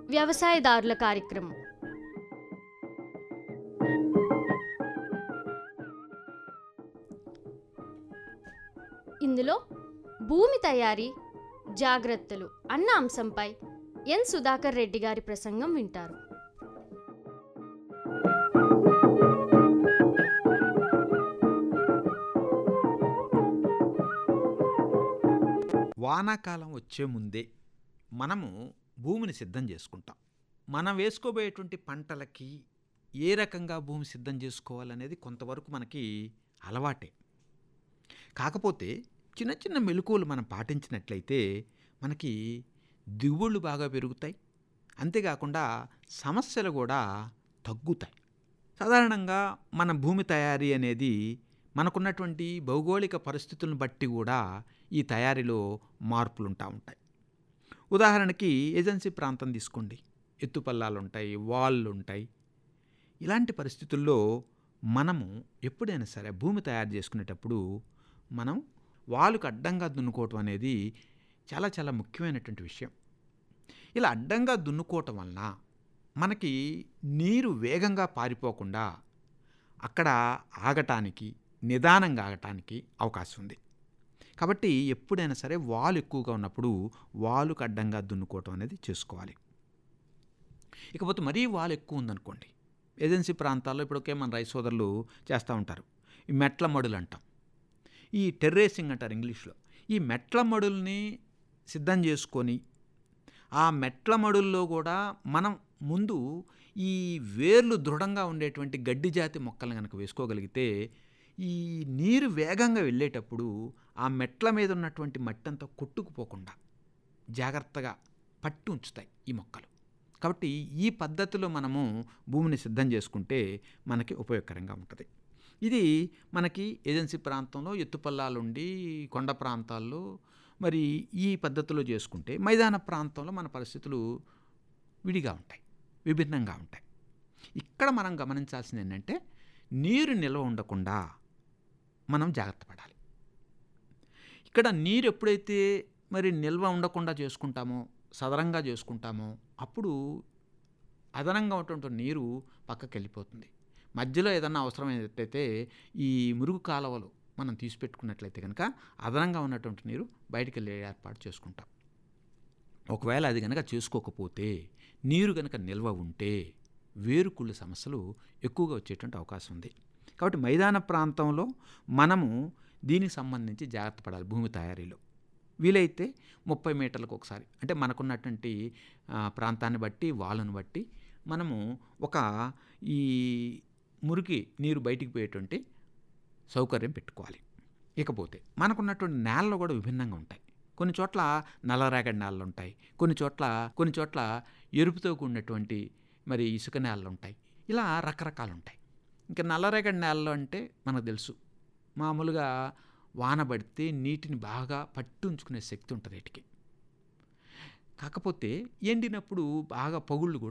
వ్యవసాయదారుల కార్యక్రమం ఇందులో భూమి తయారీ జాగ్రత్తలు అన్న అంశంపై ఎన్ సుధాకర్ రెడ్డి గారి ప్రసంగం వింటారు వానాకాలం వచ్చే ముందే మనము భూమిని సిద్ధం చేసుకుంటాం మనం వేసుకోబోయేటువంటి పంటలకి ఏ రకంగా భూమి సిద్ధం చేసుకోవాలనేది కొంతవరకు మనకి అలవాటే కాకపోతే చిన్న చిన్న మెలకువలు మనం పాటించినట్లయితే మనకి దిగుబడులు బాగా పెరుగుతాయి అంతేకాకుండా సమస్యలు కూడా తగ్గుతాయి సాధారణంగా మన భూమి తయారీ అనేది మనకున్నటువంటి భౌగోళిక పరిస్థితులను బట్టి కూడా ఈ తయారీలో మార్పులు ఉంటా ఉంటాయి ఉదాహరణకి ఏజెన్సీ ప్రాంతం తీసుకోండి ఎత్తుపల్లాలు ఉంటాయి వాళ్ళు ఉంటాయి ఇలాంటి పరిస్థితుల్లో మనము ఎప్పుడైనా సరే భూమి తయారు చేసుకునేటప్పుడు మనం వాలుకు అడ్డంగా దున్నుకోవటం అనేది చాలా చాలా ముఖ్యమైనటువంటి విషయం ఇలా అడ్డంగా దున్నుకోవటం వలన మనకి నీరు వేగంగా పారిపోకుండా అక్కడ ఆగటానికి నిదానంగా ఆగటానికి అవకాశం ఉంది కాబట్టి ఎప్పుడైనా సరే వాలు ఎక్కువగా ఉన్నప్పుడు వాలుకు అడ్డంగా దున్నుకోవటం అనేది చేసుకోవాలి ఇకపోతే మరీ వాలు ఎక్కువ ఉందనుకోండి ఏజెన్సీ ప్రాంతాల్లో ఇప్పుడు ఒకే మన రైతు సోదరులు చేస్తూ ఉంటారు ఈ మెట్ల మడులు అంటాం ఈ టెర్రేసింగ్ అంటారు ఇంగ్లీష్లో ఈ మెట్ల మడుల్ని సిద్ధం చేసుకొని ఆ మెట్ల మడుల్లో కూడా మనం ముందు ఈ వేర్లు దృఢంగా ఉండేటువంటి గడ్డి జాతి మొక్కలను కనుక వేసుకోగలిగితే ఈ నీరు వేగంగా వెళ్ళేటప్పుడు ఆ మెట్ల మీద ఉన్నటువంటి మట్టి అంతా కొట్టుకుపోకుండా జాగ్రత్తగా పట్టి ఉంచుతాయి ఈ మొక్కలు కాబట్టి ఈ పద్ధతిలో మనము భూమిని సిద్ధం చేసుకుంటే మనకి ఉపయోగకరంగా ఉంటుంది ఇది మనకి ఏజెన్సీ ప్రాంతంలో ఎత్తుపల్లాలుండి కొండ ప్రాంతాల్లో మరి ఈ పద్ధతిలో చేసుకుంటే మైదాన ప్రాంతంలో మన పరిస్థితులు విడిగా ఉంటాయి విభిన్నంగా ఉంటాయి ఇక్కడ మనం గమనించాల్సింది ఏంటంటే నీరు నిల్వ ఉండకుండా మనం జాగ్రత్త పడాలి ఇక్కడ నీరు ఎప్పుడైతే మరి నిల్వ ఉండకుండా చేసుకుంటామో సదరంగా చేసుకుంటామో అప్పుడు అదనంగా ఉన్నటువంటి నీరు పక్కకి వెళ్ళిపోతుంది మధ్యలో ఏదన్నా అవసరమైనట్లయితే ఈ మురుగు కాలువలు మనం తీసిపెట్టుకున్నట్లయితే కనుక అదనంగా ఉన్నటువంటి నీరు బయటికి వెళ్ళే ఏర్పాటు చేసుకుంటాం ఒకవేళ అది కనుక చేసుకోకపోతే నీరు కనుక నిల్వ ఉంటే వేరుకుళ్ళు సమస్యలు ఎక్కువగా వచ్చేటువంటి అవకాశం ఉంది కాబట్టి మైదాన ప్రాంతంలో మనము దీనికి సంబంధించి జాగ్రత్త పడాలి భూమి తయారీలో వీలైతే ముప్పై మీటర్లకు ఒకసారి అంటే మనకున్నటువంటి ఆ, ప్రాంతాన్ని బట్టి వాళ్ళను బట్టి మనము ఒక ఈ మురికి నీరు బయటికి పోయేటువంటి సౌకర్యం పెట్టుకోవాలి ఇకపోతే మనకున్నటువంటి నేలలు కూడా విభిన్నంగా ఉంటాయి కొన్ని చోట్ల నల్లరేగడి నేలలు ఉంటాయి కొన్ని చోట్ల కొన్ని చోట్ల ఎరుపుతో కూడినటువంటి మరి ఇసుక నేలలు ఉంటాయి ఇలా రకరకాలు ఉంటాయి ఇంకా నల్లరేగడి నేలలు అంటే మనకు తెలుసు మామూలుగా వాన పడితే నీటిని బాగా పట్టి ఉంచుకునే శక్తి ఉంటుంది వీటికి కాకపోతే ఎండినప్పుడు బాగా పగుళ్ళు కూడా